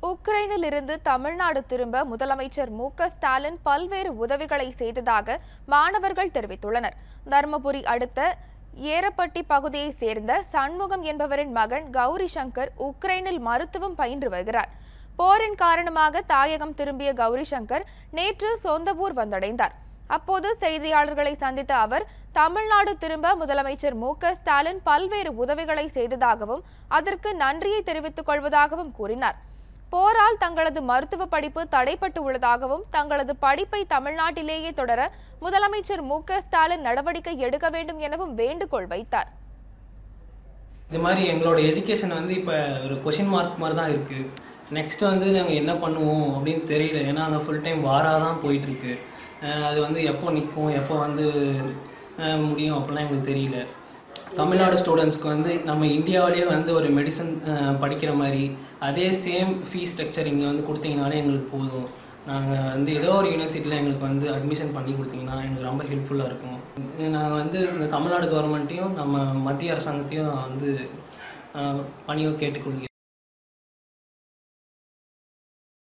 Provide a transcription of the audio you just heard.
உக்ரைனில் இருந்து தமிழ்நாடு திரும்ப முதலமைச்சர் மு க ஸ்டாலின் பல்வேறு உதவிகளை செய்ததாக மாணவர்கள் தெரிவித்துள்ளனர் தருமபுரி அடுத்த ஏரப்பட்டி பகுதியைச் சேர்ந்த சண்முகம் என்பவரின் மகன் கௌரி சங்கர் உக்ரைனில் மருத்துவம் பயின்று வருகிறார் போரின் காரணமாக தாயகம் திரும்பிய கௌரி சங்கர் நேற்று சொந்த ஊர் வந்தடைந்தார் அப்போது செய்தியாளர்களை சந்தித்த அவர் தமிழ்நாடு திரும்ப முதலமைச்சர் மு க ஸ்டாலின் பல்வேறு உதவிகளை செய்ததாகவும் அதற்கு நன்றியை தெரிவித்துக் கொள்வதாகவும் கூறினார் போரால் தங்களது மருத்துவ படிப்பு தடைப்பட்டு உள்ளதாகவும் தங்களது படிப்பை தமிழ்நாட்டிலேயே தொடர முதலமைச்சர் மு க ஸ்டாலின் நடவடிக்கை எடுக்க வேண்டும் எனவும் வேண்டுகோள் வைத்தார் இது மாதிரி எங்களோட எஜுகேஷன் வந்து இப்போ ஒரு கொஷின் மார்க் மாதிரி தான் இருக்குது நெக்ஸ்ட் வந்து நாங்கள் என்ன பண்ணுவோம் அப்படின்னு தெரியல ஏன்னா அங்கே ஃபுல் டைம் வாராக தான் போயிட்டுருக்கு அது வந்து எப்போ நிற்கும் எப்போ வந்து அஹ், முடியும் அப்படிலாம் எங்களுக்கு தெரியல தமிழ்நாடு ஸ்டூடெண்ட்ஸ்க்கு வந்து நம்ம இந்தியாவிலேயே வந்து ஒரு மெடிசன் படிக்கிற மாதிரி அதே சேம் ஃபீஸ் ஸ்ட்ரக்சர் இங்கே வந்து கொடுத்தீங்கனாலே எங்களுக்கு போதும் நாங்கள் வந்து ஏதோ ஒரு யூனிவர்சிட்டியில் எங்களுக்கு வந்து அட்மிஷன் பண்ணி கொடுத்தீங்கன்னா எங்களுக்கு ரொம்ப ஹெல்ப்ஃபுல்லாக இருக்கும் நாங்கள் வந்து இந்த தமிழ்நாடு கவர்மெண்ட்டையும் நம்ம மத்திய அரசாங்கத்தையும் வந்து அஹ், பணியை கேட்டுக்கொள்கிறோம்